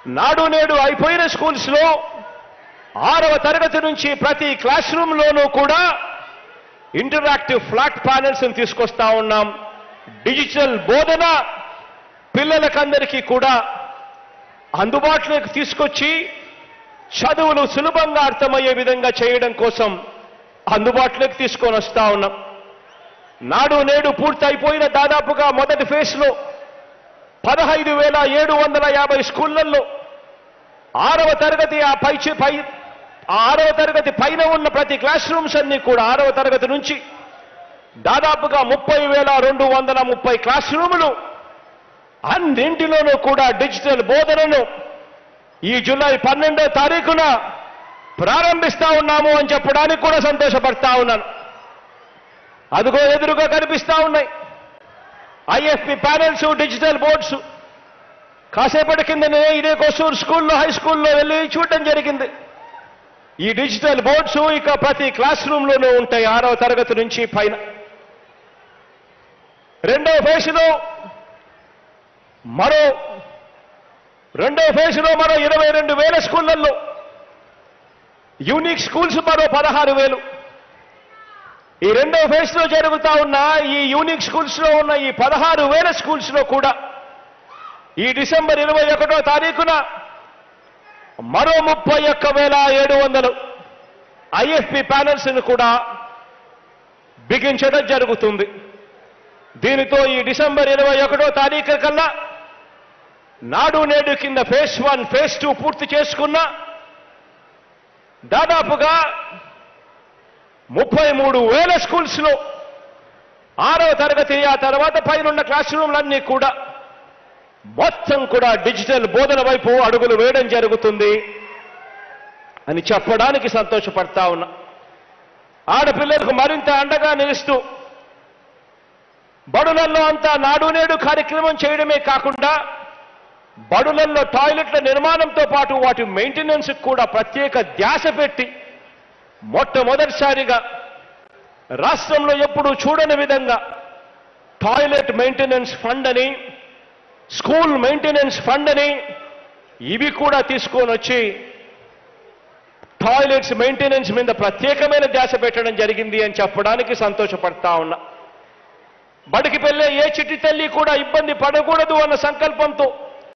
నాడు నేడు అయిపోయిన స్కూల్స్లో ఆరవ తరగతి నుంచి ప్రతి క్లాస్ రూమ్లోనూ కూడా ఇంటరాక్టివ్ ఫ్లాట్ ప్యానెల్స్ తీసుకొస్తా ఉన్నాం డిజిటల్ బోధన పిల్లలకందరికీ కూడా అందుబాటులోకి తీసుకొచ్చి చదువులు సులభంగా అర్థమయ్యే విధంగా చేయడం కోసం అందుబాటులోకి తీసుకొని వస్తా ఉన్నాం నాడు నేడు పూర్తయిపోయిన దాదాపుగా మొదటి ఫేజ్లో పదహైదు వేల ఏడు వందల యాభై స్కూళ్లలో ఆరవ తరగతి ఆ పై పై ఆ ఆరవ తరగతి పైన ఉన్న ప్రతి క్లాస్ రూమ్స్ అన్ని కూడా ఆరవ తరగతి నుంచి దాదాపుగా ముప్పై వేల రెండు వందల ముప్పై క్లాస్ రూములు అన్నింటిలోనూ కూడా డిజిటల్ బోధనను ఈ జూలై పన్నెండో తారీఖున ప్రారంభిస్తా ఉన్నాము అని చెప్పడానికి కూడా సంతోషపడతా ఉన్నాను అదిగో ఎదురుగా కనిపిస్తా ఉన్నాయి ఐఎఫ్పి ప్యానెల్స్ డిజిటల్ బోర్డ్స్ కాసేపటి కిందనే ఇదే కొసూరు స్కూల్లో హై స్కూల్లో వెళ్ళి చూడటం జరిగింది ఈ డిజిటల్ బోర్డ్స్ ఇక ప్రతి క్లాస్ రూమ్లోనూ ఉంటాయి ఆరవ తరగతి నుంచి పైన రెండో ఫేజ్లో మరో రెండో ఫేజ్లో మరో ఇరవై రెండు వేల స్కూళ్లలో యూనిక్ స్కూల్స్ మరో పదహారు వేలు ఈ రెండో ఫేజ్ లో జరుగుతా ఉన్న ఈ యూనిక్ స్కూల్స్ లో ఉన్న ఈ పదహారు వేల స్కూల్స్ లో కూడా ఈ డిసెంబర్ ఇరవై ఒకటో తారీఖున మరో ముప్పై ఒక్క వేల ఏడు వందలు ఐఎఫ్పి ప్యానల్స్ ను కూడా బిగించడం జరుగుతుంది దీనితో ఈ డిసెంబర్ ఇరవై ఒకటో తారీఖు కల్లా నాడు నేడు కింద ఫేజ్ వన్ ఫేజ్ టూ పూర్తి చేసుకున్న దాదాపుగా ముప్పై మూడు వేల స్కూల్స్ లో ఆరవ తరగతి ఆ తర్వాత పైనున్న క్లాస్ రూమ్లన్నీ కూడా మొత్తం కూడా డిజిటల్ బోధన వైపు అడుగులు వేయడం జరుగుతుంది అని చెప్పడానికి సంతోషపడతా ఉన్నా ఆడపిల్లలకు మరింత అండగా నిలుస్తూ బడులల్లో అంతా నాడు నేడు కార్యక్రమం చేయడమే కాకుండా బడులల్లో టాయిలెట్ల నిర్మాణంతో పాటు వాటి మెయింటెనెన్స్ కూడా ప్రత్యేక ధ్యాస పెట్టి మొట్టమొదటిసారిగా రాష్ట్రంలో ఎప్పుడూ చూడని విధంగా టాయిలెట్ మెయింటెనెన్స్ ఫండ్ అని స్కూల్ మెయింటెనెన్స్ ఫండ్ అని ఇవి కూడా తీసుకొని వచ్చి టాయిలెట్స్ మెయింటెనెన్స్ మీద ప్రత్యేకమైన ధ్యాస పెట్టడం జరిగింది అని చెప్పడానికి సంతోషపడతా ఉన్నా బడికి పెళ్ళే ఏ చిట్టి తల్లి కూడా ఇబ్బంది పడకూడదు అన్న సంకల్పంతో